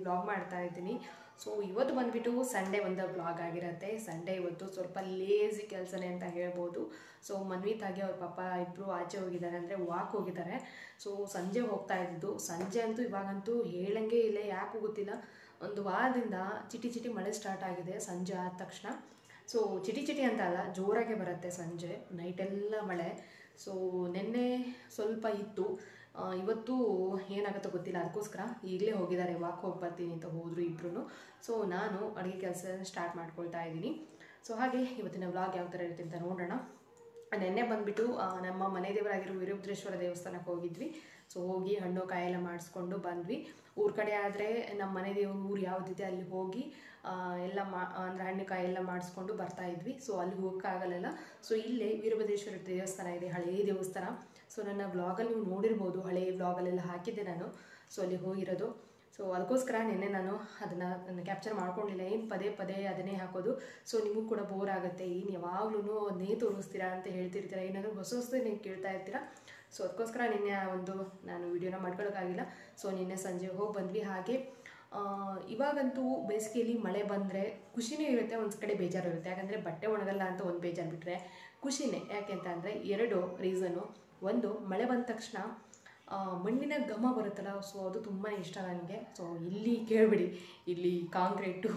Vlog ಮಾಡ್ತಾ ಇದ್ದೀನಿ so ಇವತ್ತು ಬಂದ್ಬಿಟ್ಟು ಸಂಡೇ ಒಂದು ವ್ಲಾಗ್ ಆಗಿರುತ್ತೆ ಸಂಡೇ ಇವತ್ತು ಸ್ವಲ್ಪ ಲೇಸಿ ಕೆಲಸನೇ ಅಂತ ಹೇಳ್ಬೋದು ಸೊ ಮನ್ವಿತಾಗಿ ಅವ್ರ ಪಾಪ ಇಬ್ಬರು ಆಚೆ ಹೋಗಿದ್ದಾರೆ ಅಂದರೆ ವಾಕ್ ಹೋಗಿದ್ದಾರೆ ಸೊ ಸಂಜೆ ಹೋಗ್ತಾ ಇದ್ದಿದ್ದು ಸಂಜೆ ಅಂತೂ ಇವಾಗಂತೂ ಹೇಳಂಗೆ ಇಲ್ಲ ಯಾಕೆ ಗೊತ್ತಿಲ್ಲ ಒಂದು ವಾರದಿಂದ ಚಿಟಿ ಚಿಟಿ ಮಳೆ ಸ್ಟಾರ್ಟ್ ಆಗಿದೆ ಸಂಜೆ ಆದ ತಕ್ಷಣ ಸೊ ಚಿಟಿ ಚಿಟಿ ಅಂತ ಅಲ್ಲ ಜೋರಾಗೆ ಬರುತ್ತೆ ಸಂಜೆ ನೈಟೆಲ್ಲ ಮಳೆ ಸೊ ನಿನ್ನೆ ಸ್ವಲ್ಪ ಇತ್ತು ಆ, ಇವತ್ತು ಏನಾಗುತ್ತೋ ಗೊತ್ತಿಲ್ಲ ಅದಕ್ಕೋಸ್ಕರ ಈಗಲೇ ಹೋಗಿದ್ದಾರೆ ವಾಕ್ ಹೋಗಿ ಬರ್ತೀನಿ ಅಂತ ಹೋದರು ಇಬ್ಬರು ಸೊ ನಾನು ಅಡುಗೆ ಕೆಲಸ ಸ್ಟಾರ್ಟ್ ಮಾಡ್ಕೊಳ್ತಾ ಇದ್ದೀನಿ ಸೊ ಹಾಗೆ ಇವತ್ತಿನ ವ್ಲಾಗ್ ಯಾವ ಥರ ಇರುತ್ತೆ ಅಂತ ನೋಡೋಣ ನೆನ್ನೆ ಬಂದ್ಬಿಟ್ಟು ಆ, ನಮ್ಮ ಮನೆ ದೇವರಾಗಿರೋ ವೀರಭದ್ರೇಶ್ವರ ದೇವಸ್ಥಾನಕ್ಕೆ ಹೋಗಿದ್ವಿ ಸೊ ಹೋಗಿ ಹಣ್ಣು ಕಾಯಿ ಎಲ್ಲ ಮಾಡಿಸ್ಕೊಂಡು ಬಂದ್ವಿ ಊರ ಕಡೆ ಆದರೆ ನಮ್ಮ ಮನೆ ದೇವ್ರ ಊರು ಯಾವುದಿದೆ ಅಲ್ಲಿ ಹೋಗಿ ಆ, ಎಲ್ಲ ಮಾ ಅಂದರೆ ಹಣ್ಣು ಕಾಯಿ ಎಲ್ಲ ಮಾಡಿಸ್ಕೊಂಡು ಬರ್ತಾ ಇದ್ವಿ ಸೊ ಅಲ್ಲಿ ಹೋಗೋಕ್ಕಾಗಲ್ಲ ಸೊ ಇಲ್ಲೇ ವೀರಭದ್ರೇಶ್ವರ ದೇವಸ್ಥಾನ ಇದೆ ಹಳೆಯ ದೇವಸ್ಥಾನ ಸೊ ನನ್ನ ವ್ಲಾಗಲ್ಲಿ ನೀವು ನೋಡಿರ್ಬೋದು ಹಳೆಯ ವ್ಲಾಗಲ್ಲೆಲ್ಲ ಹಾಕಿದ್ದೆ ನಾನು ಸೊ ಅಲ್ಲಿ ಹೋಗಿರೋದು ಸೊ ಅದಕ್ಕೋಸ್ಕರ ನಿನ್ನೆ ನಾನು ಅದನ್ನು ನನ್ನ ಕ್ಯಾಪ್ಚರ್ ಮಾಡ್ಕೊಂಡಿಲ್ಲ ಏನು ಪದೇ ಪದೇ ಅದನ್ನೇ ಹಾಕೋದು ಸೊ ನಿಮಗೂ ಕೂಡ ಬೋರ್ ಆಗುತ್ತೆ ಏನು ಯಾವಾಗ್ಲೂ ಅದನ್ನೇ ತೋರಿಸ್ತೀರಾ ಅಂತ ಹೇಳ್ತಿರ್ತೀರಾ ಏನಾದರೂ ಹೊಸ ಹೊಸದೇ ನೀವು ಕೇಳ್ತಾ ಇರ್ತೀರಾ ಸೊ ಅದಕ್ಕೋಸ್ಕರ ನಿನ್ನೆ ಆ ಒಂದು ನಾನು ವಿಡಿಯೋನ ಮಾಡ್ಕೊಳ್ಳೋಕ್ಕಾಗಿಲ್ಲ ಸೊ ನಿನ್ನೆ ಸಂಜೆ ಹೋಗಿ ಬಂದ್ವಿ ಹಾಗೆ ಆ, ಇವಾಗಂತೂ ಬೇಸಿಗೆಯಲ್ಲಿ ಮಳೆ ಬಂದರೆ ಖುಷಿನೇ ಇರುತ್ತೆ ಒಂದು ಕಡೆ ಬೇಜಾರು ಇರುತ್ತೆ ಯಾಕಂದರೆ ಬಟ್ಟೆ ಒಣಗಲ್ಲ ಅಂತ ಒಂದು ಬೇಜಾರು ಬಿಟ್ಟರೆ ಖುಷಿನೇ ಯಾಕೆ ಅಂತ ಅಂದರೆ ಎರಡು ರೀಸನು ಒಂದು ಮಳೆ ಬಂದ ತಕ್ಷಣ ಆ, ಮಣ್ಣಿನ ಘಮ ಬರುತ್ತಲ್ಲ ಸೊ ಅದು ತುಂಬಾ ಇಷ್ಟ ನನಗೆ ಸೊ ಇಲ್ಲಿ ಕೇಳಿಬಿಡಿ ಇಲ್ಲಿ ಕಾಂಕ್ರೀಟು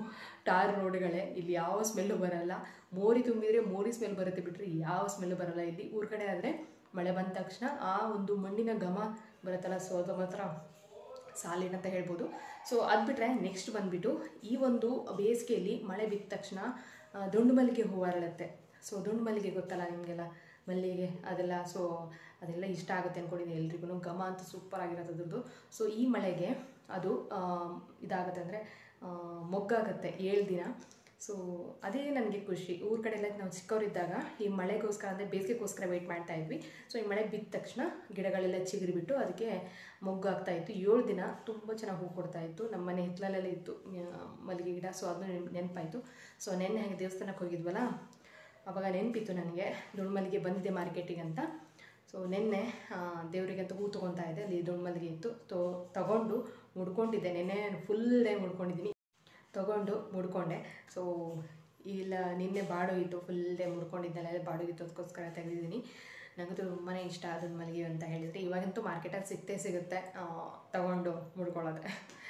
ಟಾರ್ ರೋಡ್ಗಳೇ ಇಲ್ಲಿ ಯಾವ ಸ್ಮೆಲ್ಲು ಬರಲ್ಲ ಮೋರಿ ತುಂಬಿದರೆ ಮೋರಿ ಸ್ಮೆಲ್ ಬರುತ್ತೆ ಬಿಟ್ಟರೆ ಯಾವ ಸ್ಮೆಲ್ಲು ಬರಲ್ಲ ಇಲ್ಲಿ ಊರ ಕಡೆ ಆದರೆ ಮಳೆ ಬಂದ ತಕ್ಷಣ ಆ ಒಂದು ಮಣ್ಣಿನ ಘಮ ಬರುತ್ತಲ್ಲ ಸೊ ಅದು ಮಾತ್ರ ಸಾಲಿಡ್ ಅಂತ ಹೇಳ್ಬೋದು ಸೊ ಅದು ಬಿಟ್ಟರೆ ನೆಕ್ಸ್ಟ್ ಬಂದುಬಿಟ್ಟು ಈ ಒಂದು ಬೇಸಿಗೆಯಲ್ಲಿ ಮಳೆ ಬಿದ್ದ ತಕ್ಷಣ ಆ, ದುಂಡು ಮಲ್ಲಿಗೆ ಹೂವು ಅರಳುತ್ತೆ ಸೊ ದುಂಡು ಮಲ್ಲಿಗೆ ಗೊತ್ತಲ್ಲ ನಿಮಗೆಲ್ಲ ಮಲ್ಲಿಗೆ ಅದೆಲ್ಲ ಸೊ ಅದೆಲ್ಲ ಇಷ್ಟ ಆಗುತ್ತೆ ಅಂದ್ಕೊಂಡಿದ್ದೀನಿ ಎಲ್ರಿಗೂ ಘಮ ಅಂತೂ ಸೂಪರ್ ಆಗಿರುತ್ತೆ ಅದ್ರದ್ದು ಸೊ ಈ ಮಳೆಗೆ ಅದು ಆ, ಇದಾಗುತ್ತೆ ಅಂದರೆ ಮೊಗ್ಗಾಗುತ್ತೆ ಏಳು ದಿನ ಸೊ ಅದೇ ನನಗೆ ಖುಷಿ ಊರ ಕಡೆ ಎಲ್ಲ ನಾವು ಚಿಕ್ಕವರಿದ್ದಾಗ ಈ ಮಳೆಗೋಸ್ಕರ ಅಂದರೆ ಬೇಸಿಗೆಗೋಸ್ಕರ ವೆಯ್ಟ್ ಮಾಡ್ತಾ ಇದ್ವಿ ಸೊ ಈ ಮಳೆ ಬಿದ್ದ ತಕ್ಷಣ ಗಿಡಗಳೆಲ್ಲ ಚಿಗುರಿಬಿಟ್ಟು ಅದಕ್ಕೆ ಮೊಗ್ಗು ಆಗ್ತಾ ಇತ್ತು ಏಳು ದಿನ ತುಂಬ ಚೆನ್ನಾಗಿ ಹೂ ಕೊಡ್ತಾ ಇತ್ತು ನಮ್ಮ ಮನೆ ಹಿತ್ತಲಲ್ಲೆಲ್ಲ ಇತ್ತು ಆ, ಮಲ್ಲಿಗೆ ಗಿಡ ಸೊ ಅದು ನೆನಪಾಯಿತು ಸೊ ನೆನ್ನೆ ಹಾಗೆ ದೇವಸ್ಥಾನಕ್ಕೆ ಹೋಗಿದ್ವಲ್ಲ ಅವಾಗ ನೆನಪಿತ್ತು ನನಗೆ ದುಂಡು ಮಲ್ಲಿಗೆ ಬಂದಿದೆ ಮಾರ್ಕೆಟಿಗೆ ಅಂತ ಸೊ ನಿನ್ನೆ ದೇವರಿಗೆ ಅಂತ ಹೂ ತೊಗೊತಾ ಇದ್ದೆ ಅಲ್ಲಿ ದುಂಡು ಮಲ್ಲಿಗೆ ಇತ್ತು ತೊ ತಗೊಂಡು ಮುಡ್ಕೊಂಡಿದ್ದೆ ನೆನ್ನೆ ಫುಲ್ ಡೇ ಮುಡ್ಕೊಂಡಿದ್ದೀನಿ ತಗೊಂಡು ಮುಡ್ಕೊಂಡೆ ಸೊ ಇಲ್ಲ ನಿನ್ನೆ ಬಾಡೋಗಿತ್ತು ಫುಲ್ ಡೇ ಮುಡ್ಕೊಂಡಿದ್ದೆಲ್ಲ ಬಾಡೋಗಿತ್ತು ಅದಕ್ಕೋಸ್ಕರ ತೆಗೆದಿದ್ದೀನಿ ನನಗೂ ತುಂಬಾ ಇಷ್ಟ ಅದನ್ನ ಮಲ್ಲಿಗೆ ಅಂತ ಹೇಳಿದರೆ ಇವಾಗಂತೂ ಮಾರ್ಕೆಟಲ್ಲಿ ಸಿಗ್ತೇ ಸಿಗುತ್ತೆ ಆ, ತಗೊಂಡು ಮುಡ್ಕೊಳ್ಳೋದೆ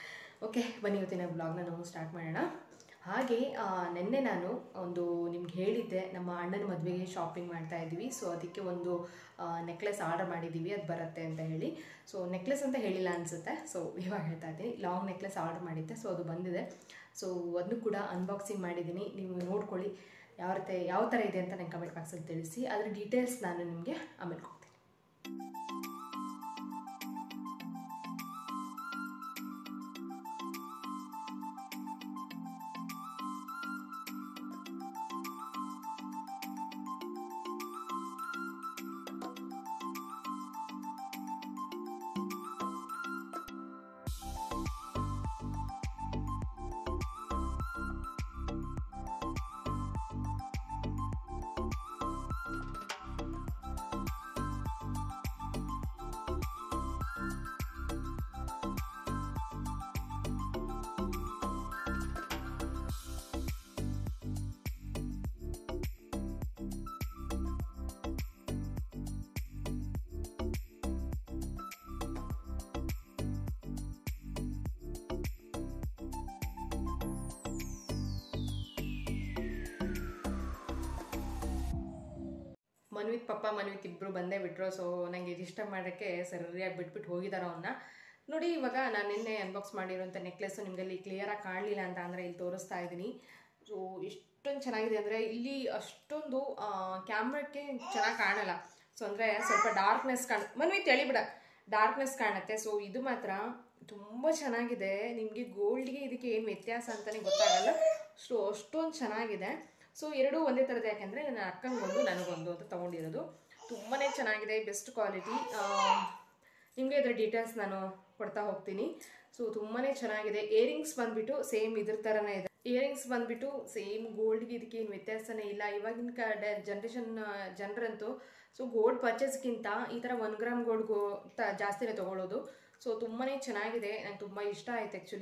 ಓಕೆ ಬನ್ನಿ ಇವತ್ತಿನ ಬ್ಲಾಗ್ನ ನಾವು ಸ್ಟಾರ್ಟ್ ಮಾಡೋಣ ಹಾಗೆ ಆ, ನಿನ್ನೆ ನಾನು ಒಂದು ನಿಮ್ಗೆ ಹೇಳಿದ್ದೆ ನಮ್ಮ ಅಣ್ಣನ ಮದುವೆಗೆ ಶಾಪಿಂಗ್ ಮಾಡ್ತಾ ಇದ್ವಿ ಸೊ ಅದಕ್ಕೆ ಒಂದು ನೆಕ್ಲೆಸ್ ಆರ್ಡರ್ ಮಾಡಿದ್ದೀವಿ ಅದು ಬರುತ್ತೆ ಅಂತ ಹೇಳಿ ಸೊ ನೆಕ್ಲೆಸ್ ಅಂತ ಹೇಳಿಲ್ಲ ಅನಿಸುತ್ತೆ ಸೊ ಇವಾಗ ಹೇಳ್ತಾ ಇದ್ದೀನಿ ಲಾಂಗ್ ನೆಕ್ಲೆಸ್ ಆರ್ಡರ್ ಮಾಡಿದ್ದೆ ಸೊ ಅದು ಬಂದಿದೆ ಸೊ ಅದನ್ನು ಕೂಡ ಅನ್ಬಾಕ್ಸಿಂಗ್ ಮಾಡಿದ್ದೀನಿ ನೀವು ನೋಡ್ಕೊಳ್ಳಿ ಯಾವ ರೀತಿ ಯಾವ ಥರ ಇದೆ ಅಂತ ನಂಗೆ ಕಮೆಂಟ್ ಬಾಕ್ಸಲ್ಲಿ ತಿಳಿಸಿ ಅದರ ಡೀಟೇಲ್ಸ್ ನಾನು ನಿಮಗೆ ಆಮೇಲೆ ಕೊಡ್ತೀನಿ ಮನ್ವಿತ್ ಪಪ್ಪ ಮನ್ವಿತ್ ಇಬ್ಬರು ಬಂದೇ ಬಿಟ್ರು ಸೊ ನನಗೆ ಡಿಸ್ಟರ್ಬ್ ಮಾಡೋಕ್ಕೆ ಸರಿಯಾಗಿ ಬಿಟ್ಬಿಟ್ಟು ಹೋಗಿದ್ದಾರೆ ಅವನ್ನ ನೋಡಿ ಇವಾಗ ನಾನು ನಿನ್ನೆ ಅನ್ಬಾಕ್ಸ್ ಮಾಡಿರೋಂಥ ನೆಕ್ಲೆಸ್ಸು ನಿಮಗೆ ಅಲ್ಲಿ ಕ್ಲಿಯರಾಗಿ ಕಾಣಲಿಲ್ಲ ಅಂತ ಅಂದರೆ ಇಲ್ಲಿ ತೋರಿಸ್ತಾ ಇದ್ದೀನಿ ಸೊ ಎಷ್ಟೊಂದು ಚೆನ್ನಾಗಿದೆ ಅಂದರೆ ಇಲ್ಲಿ ಅಷ್ಟೊಂದು ಕ್ಯಾಮ್ರಕ್ಕೆ ಚೆನ್ನಾಗಿ ಕಾಣಲ್ಲ ಸೊ ಅಂದರೆ ಸ್ವಲ್ಪ ಡಾರ್ಕ್ನೆಸ್ ಕಾಣ ಮನ್ವಿತ್ ಹೇಳಿಬಿಡ ಡಾರ್ಕ್ನೆಸ್ ಕಾಣುತ್ತೆ ಸೊ ಇದು ಮಾತ್ರ ತುಂಬ ಚೆನ್ನಾಗಿದೆ ನಿಮಗೆ ಗೋಲ್ಡ್ಗೆ ಇದಕ್ಕೆ ಏನು ವ್ಯತ್ಯಾಸ ಅಂತಲೇ ಗೊತ್ತಾಗಲ್ಲ ಸೊ ಅಷ್ಟೊಂದು ಚೆನ್ನಾಗಿದೆ ಸೊ ಎರಡೂ ಒಂದೇ ಥರದ್ದು ಯಾಕೆಂದರೆ ನನ್ನ ಅಕ್ಕಂಗೊಂದು ನನಗೊಂದು ಅಂತ ತೊಗೊಂಡಿರೋದು ತುಂಬಾ ಚೆನ್ನಾಗಿದೆ ಬೆಸ್ಟ್ ಕ್ವಾಲಿಟಿ ನಿಮಗೆ ಇದರ ಡೀಟೇಲ್ಸ್ ನಾನು ಕೊಡ್ತಾ ಹೋಗ್ತೀನಿ ಸೊ ತುಂಬಾ ಚೆನ್ನಾಗಿದೆ ಇಯರಿಂಗ್ಸ್ ಬಂದ್ಬಿಟ್ಟು ಸೇಮ್ ಇದ್ರ ಥರನೇ ಇದೆ ಇಯರಿಂಗ್ಸ್ ಬಂದ್ಬಿಟ್ಟು ಸೇಮ್ ಗೋಲ್ಡ್ಗೆ ಇದಕ್ಕೆ ಏನು ವ್ಯತ್ಯಾಸನೇ ಇಲ್ಲ ಇವಾಗಿನ ಕ ಜನ್ರೇಷನ್ ಜನರಂತೂ ಸೊ ಗೋಲ್ಡ್ ಪರ್ಚೇಸ್ಗಿಂತ ಈ ಥರ ಒನ್ ಗ್ರಾಮ್ ಗೋಲ್ಡ್ ಗೋ ತ ಜಾಸ್ತಿನೇ ತೊಗೊಳ್ಳೋದು ಸೊ ತುಂಬಾ ಚೆನ್ನಾಗಿದೆ ನಂಗೆ ತುಂಬ ಇಷ್ಟ ಆಯ್ತು ಆ್ಯಕ್ಚುಲಿ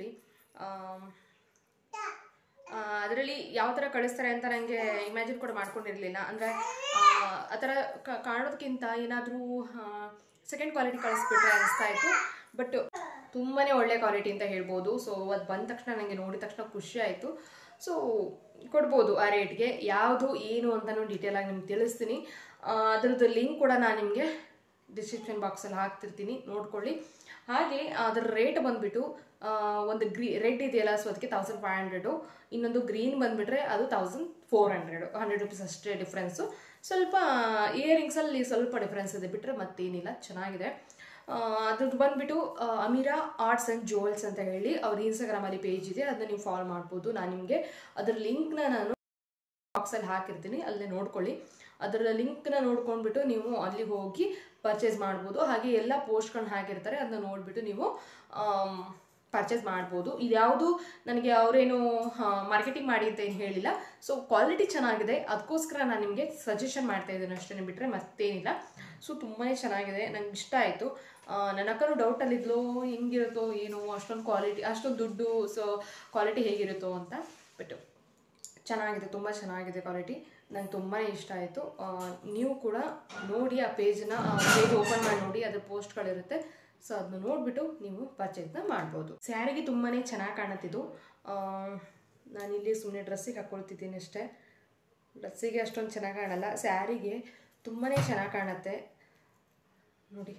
ಅದರಲ್ಲಿ ಯಾವ ಥರ ಕಳಿಸ್ತಾರೆ ಅಂತ ನನಗೆ ಇಮ್ಯಾಜಿನ್ ಕೂಡ ಮಾಡ್ಕೊಂಡಿರಲಿಲ್ಲ ಅಂದರೆ ಆ ಥರ ಕ- ಕಾಣೋದಕ್ಕಿಂತ ಏನಾದರೂ ಸೆಕೆಂಡ್ ಕ್ವಾಲಿಟಿ ಕಳಿಸ್ಬಿಟ್ರೆ ಅನಿಸ್ತಾ ಇತ್ತು ಬಟ್ ತುಂಬಾ ಒಳ್ಳೆ ಕ್ವಾಲಿಟಿ ಅಂತ ಹೇಳ್ಬೋದು ಸೊ ಅದು ಬಂದ ತಕ್ಷಣ ನನಗೆ ನೋಡಿದ ತಕ್ಷಣ ಖುಷಿ ಆಯಿತು ಸೊ ಕೊಡ್ಬೋದು ಆ ರೇಟ್ಗೆ ಯಾವುದು ಏನು ಅಂತಲೂ ಡೀಟೇಲಾಗಿ ನಿಮ್ಗೆ ತಿಳಿಸ್ತೀನಿ ಆ, ಅದ್ರದ್ದು ಲಿಂಕ್ ಕೂಡ ನಾನು ನಿಮಗೆ ಡಿಸ್ಕ್ರಿಪ್ಷನ್ ಬಾಕ್ಸಲ್ಲಿ ಹಾಕ್ತಿರ್ತೀನಿ ನೋಡ್ಕೊಳ್ಳಿ ಹಾಗೆ ಅದರ ರೇಟ್ ಬಂದುಬಿಟ್ಟು ಒಂದು ಗ್ರೀ ರೆಡ್ ಇದೆಯಲ್ಲ ಸೊ ಅದಕ್ಕೆ ತೌಸಂಡ್ ಫೈವ್ ಹಂಡ್ರೆಡು ಇನ್ನೊಂದು ಗ್ರೀನ್ ಬಂದುಬಿಟ್ರೆ ಅದು thousand four hundred hundred rupees ಅಷ್ಟೇ ಡಿಫ್ರೆನ್ಸು ಸ್ವಲ್ಪ ಇಯರಿಂಗ್ಸಲ್ಲಿ ಸ್ವಲ್ಪ ಡಿಫ್ರೆನ್ಸ್ ಇದೆ ಬಿಟ್ಟರೆ ಮತ್ತೇನಿಲ್ಲ ಚೆನ್ನಾಗಿದೆ ಆ, ಅದ್ರದ್ದು ಬಂದ್ಬಿಟ್ಟು ಆ, ಅಮೀರಾ ಆರ್ಟ್ಸ್ ಆ್ಯಂಡ್ ಜುವೆಲ್ಸ್ ಅಂತ ಹೇಳಿ ಅವ್ರ ಇನ್ಸ್ಟಾಗ್ರಾಮಲ್ಲಿ ಪೇಜ್ ಇದೆ ಅದನ್ನ ನೀವು ಫಾಲೋ ಮಾಡ್ಬೋದು ನಾನು ನಿಮಗೆ ಅದ್ರ ಲಿಂಕ್ನ ನಾನು ಬಾಕ್ಸಲ್ಲಿ ಹಾಕಿರ್ತೀನಿ ಅಲ್ಲೇ ನೋಡ್ಕೊಳ್ಳಿ ಅದರ ಲಿಂಕ್ನ ನೋಡ್ಕೊಂಡ್ಬಿಟ್ಟು ನೀವು ಅಲ್ಲಿ ಹೋಗಿ ಪರ್ಚೇಸ್ ಮಾಡ್ಬೋದು ಹಾಗೆ ಎಲ್ಲ ಪೋಸ್ಟ್ಗಳನ್ನ ಹಾಕಿರ್ತಾರೆ ಅದನ್ನ ನೋಡಿಬಿಟ್ಟು ನೀವು ಪರ್ಚೇಸ್ ಮಾಡ್ಬೋದು ಇದ್ಯಾವುದು ನನಗೆ ಅವರೇನು ಮಾರ್ಕೆಟಿಂಗ್ ಮಾಡಿ ಅಂತ ಏನು ಹೇಳಿಲ್ಲ ಸೊ ಕ್ವಾಲಿಟಿ ಚೆನ್ನಾಗಿದೆ ಅದಕ್ಕೋಸ್ಕರ ನಾನು ನಿಮಗೆ ಸಜೆಷನ್ ಮಾಡ್ತಾ ಇದ್ದೀನಿ ಅಷ್ಟೇ ಬಿಟ್ಟರೆ ಮತ್ತೇನಿಲ್ಲ ಸೊ ತುಂಬಾ ಚೆನ್ನಾಗಿದೆ ನಂಗೆ ಇಷ್ಟ ಆಯಿತು ನನ್ನ ಅಕ್ಕನೂ ಡೌಟಲ್ಲಿದ್ಲು ಹೆಂಗಿರುತ್ತೋ ಏನೋ ಅಷ್ಟೊಂದು ಕ್ವಾಲಿಟಿ ಅಷ್ಟೊಂದು ದುಡ್ಡು ಸೊ ಕ್ವಾಲಿಟಿ ಹೇಗಿರುತ್ತೋ ಅಂತ ಬಟ್ ಚೆನ್ನಾಗಿದೆ ತುಂಬ ಚೆನ್ನಾಗಿದೆ ಕ್ವಾಲಿಟಿ ನಂಗೆ ತುಂಬಾ ಇಷ್ಟ ಆಯಿತು ನೀವು ಕೂಡ ನೋಡಿ ಆ ಪೇಜ್ನ ಪೇಜ್ ಓಪನ್ ಮಾಡಿ ನೋಡಿ ಅದ್ರ ಪೋಸ್ಟ್ಗಳಿರುತ್ತೆ ಸೊ ಅದನ್ನ ನೋಡಿಬಿಟ್ಟು ನೀವು ಪರ್ಚೇಸ್ನ ಮಾಡ್ಬೋದು ಸ್ಯಾರಿಗೆ ತುಂಬಾ ಚೆನ್ನಾಗಿ ಕಾಣುತ್ತಿದ್ದು ನಾನಿಲ್ಲಿ ಸುಮ್ಮನೆ ಡ್ರೆಸ್ಸಿಗೆ ಹಾಕ್ಕೊಳ್ತಿದ್ದೀನಿ ಅಷ್ಟೇ ಡ್ರೆಸ್ಸಿಗೆ ಅಷ್ಟೊಂದು ಚೆನ್ನಾಗಿ ಕಾಣಲ್ಲ ಸ್ಯಾರಿಗೆ ತುಂಬಾ ಚೆನ್ನಾಗಿ ಕಾಣುತ್ತೆ ನೋಡಿ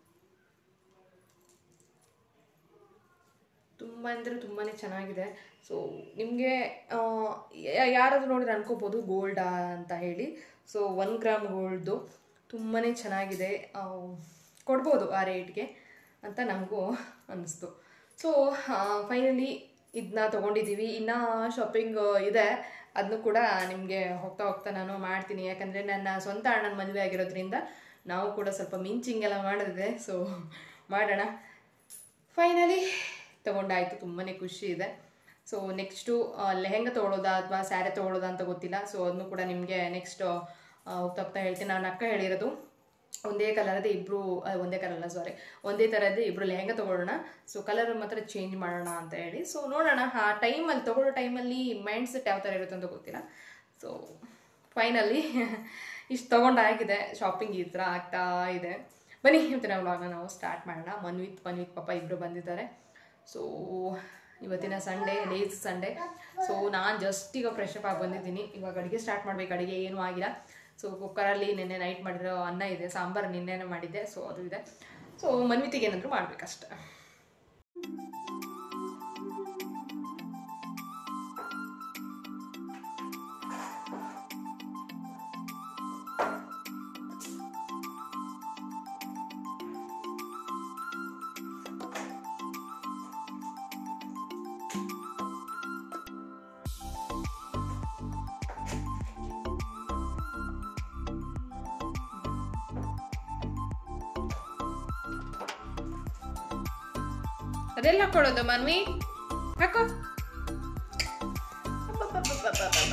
ತುಂಬ ಅಂದರೆ ತುಂಬಾ ಚೆನ್ನಾಗಿದೆ ಸೊ ನಿಮಗೆ ಯಾರಾದರೂ ನೋಡಿದ್ರೆ ಅನ್ಕೋಬೋದು ಗೋಲ್ಡಾ ಅಂತ ಹೇಳಿ ಸೊ ಒನ್ ಗ್ರಾಮ್ ಗೋಲ್ಡ್ದು ತುಂಬಾ ಚೆನ್ನಾಗಿದೆ ಆ, ಕೊಡ್ಬೋದು ಆ ರೇಟ್ಗೆ ಅಂತ ನಮಗೂ ಅನ್ನಿಸ್ತು ಸೊ ಫೈನಲಿ ಇದನ್ನ ತೊಗೊಂಡಿದ್ದೀವಿ ಇನ್ನು ಶಾಪಿಂಗ್ ಇದೆ ಅದನ್ನು ಕೂಡ ನಿಮಗೆ ಹೋಗ್ತಾ ಹೋಗ್ತಾ ನಾನು ಮಾಡ್ತೀನಿ ಯಾಕಂದರೆ ನನ್ನ ಸ್ವಂತ ಅಣ್ಣನ ಮದುವೆ ಆಗಿರೋದ್ರಿಂದ ನಾವು ಕೂಡ ಸ್ವಲ್ಪ ಮಿಂಚಿಂಗ್ ಎಲ್ಲ ಮಾಡಿದೆ ಸೊ ಮಾಡೋಣ ಫೈನಲಿ ತೊಗೊಂಡಾಯ್ತು ತುಂಬಾ ಖುಷಿ ಇದೆ ಸೊ ನೆಕ್ಸ್ಟು ಲೆಹೆಂಗ ತೊಗೊಳೋದಾ ಅಥವಾ ಸ್ಯಾರಿ ತೊಗೊಳೋದಾ ಅಂತ ಗೊತ್ತಿಲ್ಲ ಸೊ ಅದನ್ನು ಕೂಡ ನಿಮಗೆ ನೆಕ್ಸ್ಟ್ ಹೋಗ್ತಾ ಹೋಗ್ತಾ ಹೇಳ್ತೀನಿ ನಾನು ಅಕ್ಕ ಹೇಳಿರೋದು ಒಂದೇ ಕಲರದೇ ಇಬ್ಬರು ಒಂದೇ ಕಲರ್ ಅಲ್ಲ ಸಾರಿ ಒಂದೇ ಥರದ್ದು ಇಬ್ಬರು ಲೆಹೆಂಗ ತೊಗೊಳ್ಳೋಣ ಸೊ ಕಲರ್ ಮಾತ್ರ ಚೇಂಜ್ ಮಾಡೋಣ ಅಂತ ಹೇಳಿ ಸೊ ನೋಡೋಣ ಆ ಟೈಮಲ್ಲಿ ತೊಗೊಳ್ಳೋ ಟೈಮಲ್ಲಿ ಮೈಂಡ್ ಸೆಟ್ ಯಾವ ಥರ ಇರುತ್ತೆ ಅಂತ ಗೊತ್ತಿಲ್ಲ ಸೊ ಫೈನಲಿ ಇಷ್ಟು ತೊಗೊಂಡಾಗಿದೆ ಶಾಪಿಂಗ್ ಈ ಥರ ಆಗ್ತಾ ಇದೆ ಬನ್ನಿ ಇವತ್ತಿನ ವ್ಲಾಗ್ನ ನಾವು ಸ್ಟಾರ್ಟ್ ಮಾಡೋಣ ಮನ್ವಿತ್ ಮನ್ವಿತ್ ಪಾಪ ಇಬ್ಬರು ಬಂದಿದ್ದಾರೆ ಸೊ ಇವತ್ತಿನ ಸಂಡೇ ಲೇಸ್ ಸಂಡೇ ಸೊ ನಾನು ಜಸ್ಟ್ ಈಗ ಫ್ರೆಶ್ ಅಪ್ ಆಗಿ ಬಂದಿದ್ದೀನಿ ಇವಾಗ ಅಡುಗೆ ಸ್ಟಾರ್ಟ್ ಮಾಡಬೇಕು ಅಡುಗೆ ಏನೂ ಆಗಿಲ್ಲ ಸೊ ಕುಕ್ಕರಲ್ಲಿ ನಿನ್ನೆ ನೈಟ್ ಮಾಡಿರೋ ಅನ್ನ ಇದೆ ಸಾಂಬಾರು ನಿನ್ನೆನೇ ಮಾಡಿದ್ದೆ ಸೊ ಅದು ಇದೆ ಸೊ ಮನ್ವಿತಿಗೆ ಏನಾದರೂ ಮಾಡ್ಬೇಕಷ್ಟೆ ಅದೆಲ್ಲ ಹಾಕೊಳ್ಳೋದು ಮನ್ವಿ ಹಾಕೋ ಅಬ್ಬಬ್ಬಬ್ಬಬ್ಬಬ್ಬಬ್ಬ.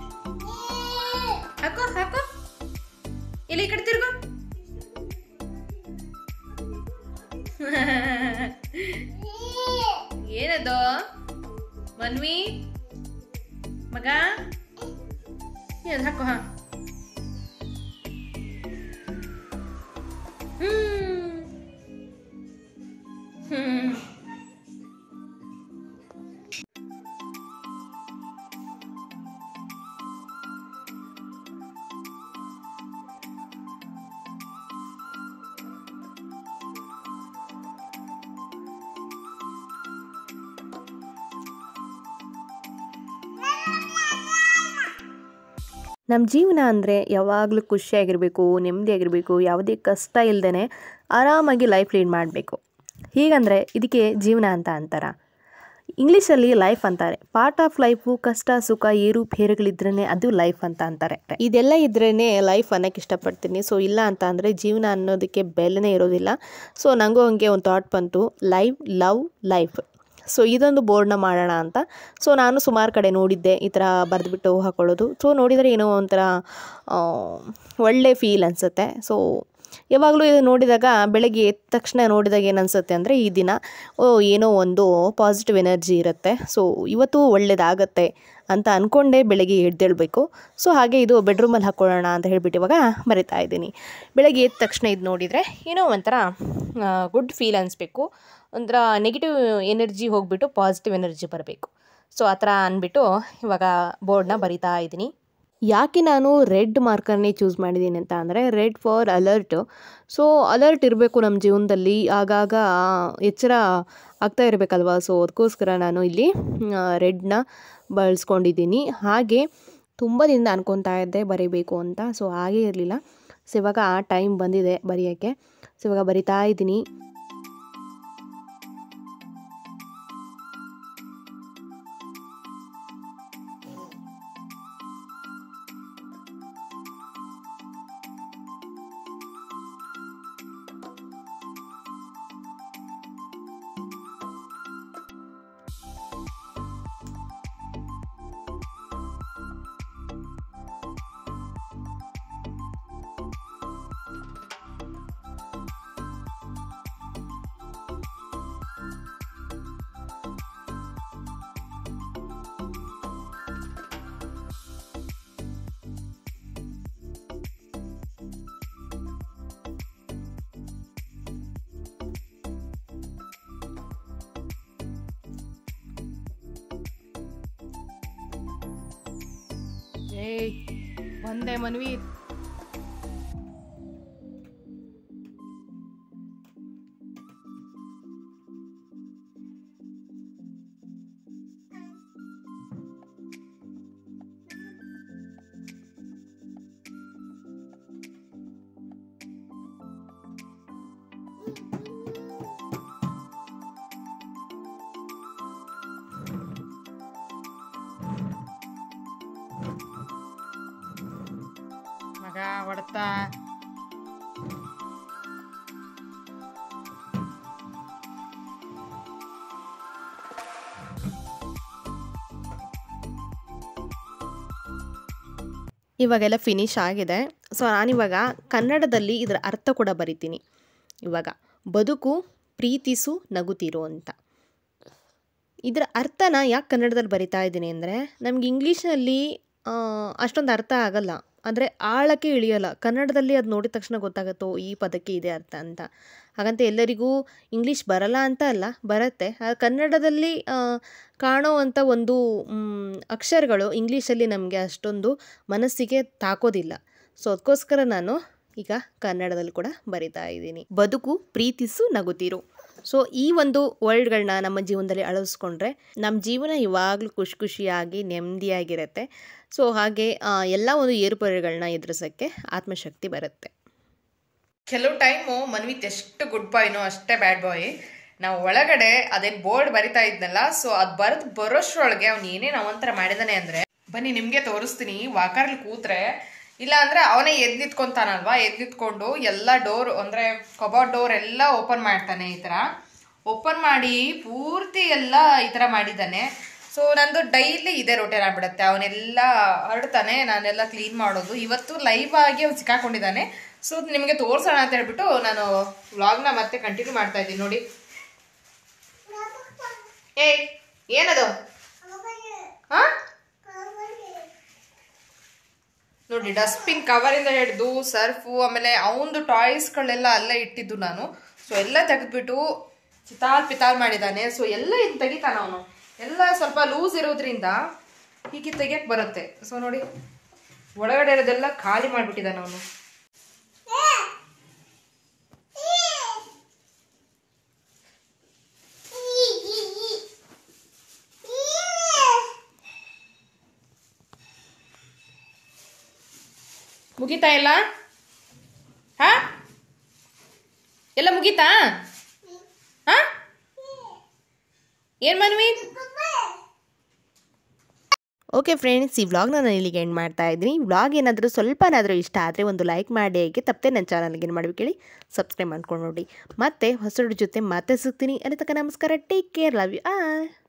ಹಾಕೋ ಹಾಕೋ ಇಲ್ಲಿ ಈ ಕಡೆ ತಿರ್ಗೋ ಏನದು ಮನ್ವಿ ಮಗ ಏನದು ಹಾಕೋ ಹಾ ಹ್ಮ್ ಹ್ಮ್ ನಮ್ಮ ಜೀವನ ಅಂದರೆ ಯಾವಾಗಲೂ ಖುಷಿಯಾಗಿರಬೇಕು ನೆಮ್ಮದಿಯಾಗಿರಬೇಕು ಯಾವುದೇ ಕಷ್ಟ ಇಲ್ಲದೇ ಆರಾಮಾಗಿ ಲೈಫ್ ಲೀಡ್ ಮಾಡಬೇಕು ಹೀಗಂದರೆ ಇದಕ್ಕೆ ಜೀವನ ಅಂತ ಅಂತಾರ ಇಂಗ್ಲೀಷಲ್ಲಿ ಲೈಫ್ ಅಂತಾರೆ ಪಾರ್ಟ್ ಆಫ್ ಲೈಫು ಕಷ್ಟ ಸುಖ ಏರುಪೇರುಗಳಿದ್ರೇ ಅದು ಲೈಫ್ ಅಂತ ಅಂತಾರೆ ಇದೆಲ್ಲ ಇದ್ರೇ ಲೈಫ್ ಅನ್ನೋಕ್ಕೆ ಇಷ್ಟಪಡ್ತೀನಿ ಸೊ ಇಲ್ಲ ಅಂತ ಅಂದರೆ ಜೀವನ ಅನ್ನೋದಕ್ಕೆ ಬೆಲೆನೇ ಇರೋದಿಲ್ಲ ಸೊ ನನಗೂ ಹಂಗೆ ಒಂದು ಥಾಟ್ ಬಂತು ಲೈವ್ ಲವ್ ಲೈಫ್ ಸೊ ಇದೊಂದು ಬೋರ್ಡ್ನ ಮಾಡೋಣ ಅಂತ ಸೊ ನಾನು ಸುಮಾರು ಕಡೆ ನೋಡಿದ್ದೆ ಈ ಥರ ಬರೆದ್ಬಿಟ್ಟು ಹಾಕೊಳ್ಳೋದು ಸೊ ನೋಡಿದರೆ ಏನೋ ಒಂಥರ ಆ, ಒಳ್ಳೆ ಫೀಲ್ ಅನಿಸುತ್ತೆ ಸೊ ಯಾವಾಗಲೂ ಇದು ನೋಡಿದಾಗ ಬೆಳಗ್ಗೆ ಎದ್ದ ತಕ್ಷಣ ನೋಡಿದಾಗ ಏನು ಅನಿಸುತ್ತೆ ಅಂದರೆ ಈ ದಿನ ಓ ಏನೋ ಒಂದು ಪಾಸಿಟಿವ್ ಎನರ್ಜಿ ಇರುತ್ತೆ ಸೊ ಇವತ್ತು ಒಳ್ಳೇದಾಗತ್ತೆ ಅಂತ ಅಂದ್ಕೊಂಡೇ ಬೆಳಗ್ಗೆ ಎದ್ದೇಳಬೇಕು ಸೊ ಹಾಗೆ ಇದು ಬೆಡ್ರೂಮಲ್ಲಿ ಹಾಕ್ಕೊಳ್ಳೋಣ ಅಂತ ಹೇಳ್ಬಿಟ್ಟು ಇವಾಗ ಬರಿತಾ ಇದ್ದೀನಿ ಬೆಳಗ್ಗೆ ಎದ್ದ ತಕ್ಷಣ ಇದು ನೋಡಿದರೆ ಏನೋ ಒಂಥರ ಗುಡ್ ಫೀಲ್ ಅನಿಸ್ಬೇಕು ಒಂಥರ ನೆಗೆಟಿವ್ ಎನರ್ಜಿ ಹೋಗಿಬಿಟ್ಟು ಪಾಸಿಟಿವ್ ಎನರ್ಜಿ ಬರಬೇಕು ಸೊ ಆ ಥರ ಅಂದ್ಬಿಟ್ಟು ಇವಾಗ ಬೋರ್ಡ್ನ ಬರಿತಾ ಇದ್ದೀನಿ ಯಾಕೆ ನಾನು ರೆಡ್ ಮಾರ್ಕರ್ನೇ ಚೂಸ್ ಮಾಡಿದ್ದೀನಿ ಅಂತ ಅಂದರೆ red for alert so alert ಇರಬೇಕು ನಮ್ಮ ಜೀವನದಲ್ಲಿ ಆಗಾಗ ಎಚ್ಚರ ಆಗ್ತಾ ಇರಬೇಕಲ್ವ ಸೊ ಅದಕ್ಕೋಸ್ಕರ ನಾನು ಇಲ್ಲಿ ರೆಡ್ನ ಬಳಸ್ಕೊಂಡಿದ್ದೀನಿ ಹಾಗೆ ತುಂಬ ದಿನದಿಂದ ಅನ್ಕೊತಾ ಇದ್ದೆ ಬರೀಬೇಕು ಅಂತ ಸೊ ಹಾಗೇ ಇರಲಿಲ್ಲ ಸೊ ಇವಾಗ ಟೈಮ್ ಬಂದಿದೆ ಬರೆಯೋಕ್ಕೆ ಸೊ ಇವಾಗ ಬರಿತಾ ಇದ್ದೀನಿ ಏಯ್ ಒಂದೇ ಮನ್ವಿ ಮಗ ಹೊಡ್ತಾ ಇವಾಗೆಲ್ಲ ಫಿನಿಶ್ ಆಗಿದೆ ಸೊ ನಾನಿವಾಗ ಕನ್ನಡದಲ್ಲಿ ಇದರ ಅರ್ಥ ಕೂಡ ಬರಿತೀನಿ ಇವಾಗ ಬದುಕು ಪ್ರೀತಿಸು ನಗುತ್ತಿರು ಅಂತ ಇದರ ಅರ್ಥನ ಯಾಕೆ ಕನ್ನಡದಲ್ಲಿ ಬರಿತಾ ಇದ್ದೀನಿ ಅಂದರೆ ನಮ್ಗೆ ಇಂಗ್ಲೀಷ್ನಲ್ಲಿ ಅಷ್ಟೊಂದು ಅರ್ಥ ಆಗಲ್ಲ ಅಂದರೆ ಆಳಕ್ಕೆ ಇಳಿಯಲ್ಲ ಕನ್ನಡದಲ್ಲಿ ಅದು ನೋಡಿದ ತಕ್ಷಣ ಗೊತ್ತಾಗುತ್ತೋ ಈ ಪದಕ್ಕೆ ಇದೆ ಅರ್ಥ ಅಂತ ಹಾಗಂತ ಎಲ್ಲರಿಗೂ ಇಂಗ್ಲೀಷ್ ಬರಲ್ಲ ಅಂತ ಅಲ್ಲ ಬರುತ್ತೆ ಆ ಕನ್ನಡದಲ್ಲಿ ಆ, ಕಾಣೋವಂಥ ಒಂದು ಮ್, ಅಕ್ಷರಗಳು ಇಂಗ್ಲೀಷಲ್ಲಿ ನಮಗೆ ಅಷ್ಟೊಂದು ಮನಸ್ಸಿಗೆ ತಾಕೋದಿಲ್ಲ ಸೊ ಅದಕ್ಕೋಸ್ಕರ ನಾನು ಈಗ ಕನ್ನಡದಲ್ಲಿ ಕೂಡ ಬರಿತಾ ಇದ್ದೀನಿ ಬದುಕು ಪ್ರೀತಿಸು ನಗುತ್ತಿರು ಸೊ ಈ ಒಂದು ವರ್ಡ್ಗಳನ್ನ ನಮ್ಮ ಜೀವನದಲ್ಲಿ ಅಳವಡಿಸ್ಕೊಂಡ್ರೆ ನಮ್ಮ ಜೀವನ ಇವಾಗಲೂ ಖುಷಿ ಖುಷಿಯಾಗಿ ನೆಮ್ಮದಿಯಾಗಿರುತ್ತೆ ಸೊ ಹಾಗೆ ಆ, ಎಲ್ಲ ಒಂದು ಏರುಪೇರುಗಳನ್ನ ಎದುರಿಸೋಕ್ಕೆ ಆತ್ಮಶಕ್ತಿ ಬರುತ್ತೆ ಕೆಲವು ಟೈಮು ಮನ್ವಿತ್ ಎಷ್ಟು ಗುಡ್ ಬಾಯ್ನೋ ಅಷ್ಟೇ ಬ್ಯಾಡ್ ಬಾಯ್ ನಾವು ಒಳಗಡೆ ಅದೇನ್ ಬೋರ್ಡ್ ಬರಿತಾ ಇದ್ನಲ್ಲ ಸೊ ಅದ್ ಬರೆದು ಬರೋಷ್ರೊಳಗೆ ಅವ್ನು ಏನೇನು ಅವಂತರ ಮಾಡಿದಾನೆ ಅಂದ್ರೆ ಬನ್ನಿ ನಿಮ್ಗೆ ತೋರಿಸ್ತೀನಿ ವಾಕರ್ಲಿ ಕೂತ್ರೆ ಇಲ್ಲ ಅಂದ್ರೆ ಅವನೇ ಎದ್ ನಿಂತ್ಕೊಂತಾನಲ್ವಾ ಎದ್ ನಿಂತ್ಕೊಂಡು ಎಲ್ಲ ಡೋರ್ ಅಂದ್ರೆ ಕಬಾರ್ಡ್ ಡೋರ್ ಎಲ್ಲ ಓಪನ್ ಮಾಡ್ತಾನೆ ಈ ತರ ಓಪನ್ ಮಾಡಿ ಪೂರ್ತಿ ಎಲ್ಲ ಈ ತರ ಮಾಡಿದ್ದಾನೆ ಸೊ ನಂದು ಡೈಲಿ ಇದೇ ರೊಟೇನ್ ಆಗ್ಬಿಡುತ್ತೆ ಅವನೆಲ್ಲ ಹರಡ್ತಾನೆ ನಾನೆಲ್ಲ ಕ್ಲೀನ್ ಮಾಡೋದು ಇವತ್ತು ಲೈವ್ ಆಗಿ ಅವ್ನು ಸಿಕ್ಕಾಕೊಂಡಿದ್ದಾನೆ ಸೊ ನಿಮಗೆ ತೋರ್ಸೋಣ ಅಂತ ಹೇಳ್ಬಿಟ್ಟು ನಾನು ವ್ಲಾಗ್ನ ಮತ್ತೆ ಕಂಟಿನ್ಯೂ ಮಾಡ್ತಾ ಇದ್ದೀನಿ ನೋಡಿ ಏಯ್ ಏನದು ಹಾ ನೋಡಿ ಡಸ್ಟ್ಬಿನ್ ಕವರಿಂದ ಹಿಡಿದು ಸರ್ಫು ಆಮೇಲೆ ಅವನದು ಟಾಯ್ಸ್ಗಳೆಲ್ಲ ಅಲ್ಲೇ ಇಟ್ಟಿದ್ದು ನಾನು ಸೊ ಎಲ್ಲ ತೆಗೆದ್ಬಿಟ್ಟು ಚಿತಾಲ್ ಪಿತಾಲ್ ಮಾಡಿದ್ದಾನೆ ಸೊ ಎಲ್ಲ ಇನ್ ತೆಗಿತಾನ ಅವನು ಎಲ್ಲ ಸ್ವಲ್ಪ ಲೂಸ್ ಇರೋದ್ರಿಂದ ಹೀಗೆ ತೆಗಿಯಕ್ ಬರುತ್ತೆ ಸೊ ನೋಡಿ ಒಳಗಡೆ ಇರೋದೆಲ್ಲ ಖಾಲಿ ಮಾಡ್ಬಿಟ್ಟಿದ್ದಾನೆ ಅವನು ಮುಗೀತಾ ಎಲ್ಲ ಹಾ ಎಲ್ಲ ಮುಗೀತಾ ಹಾ ಏನ್ ಮನ್ವಿ ಓಕೆ ಫ್ರೆಂಡ್ಸ್ ಈ ವ್ಲಾಗ್ನ ನಾನು ಇಲ್ಲಿಗೆ ಎಂಡ್ ಮಾಡ್ತಾ ಇದ್ದೀನಿ ವ್ಲಾಗ್ ಏನಾದರೂ ಸ್ವಲ್ಪನಾದರೂ ಇಷ್ಟ ಆದರೆ ಒಂದು ಲೈಕ್ ಮಾಡಿ ಹೇಗೆ ತಪ್ಪದೆ ನನ್ನ ಚಾನಲ್ಗೆ ಏನು ಮಾಡಬೇಕು ಹೇಳಿ ಸಬ್ಸ್ಕ್ರೈಬ್ ಮಾಡ್ಕೊಂಡು ನೋಡಿ ಮತ್ತೆ ಹೊಸದ್ರ ಜೊತೆ ಮತ್ತೆ ಸಿಗ್ತೀನಿ ಅಲ್ಲಿ ತನಕ ನಮಸ್ಕಾರ ಟೇಕ್ ಕೇರ್ ಲವ್ ಯು ಆ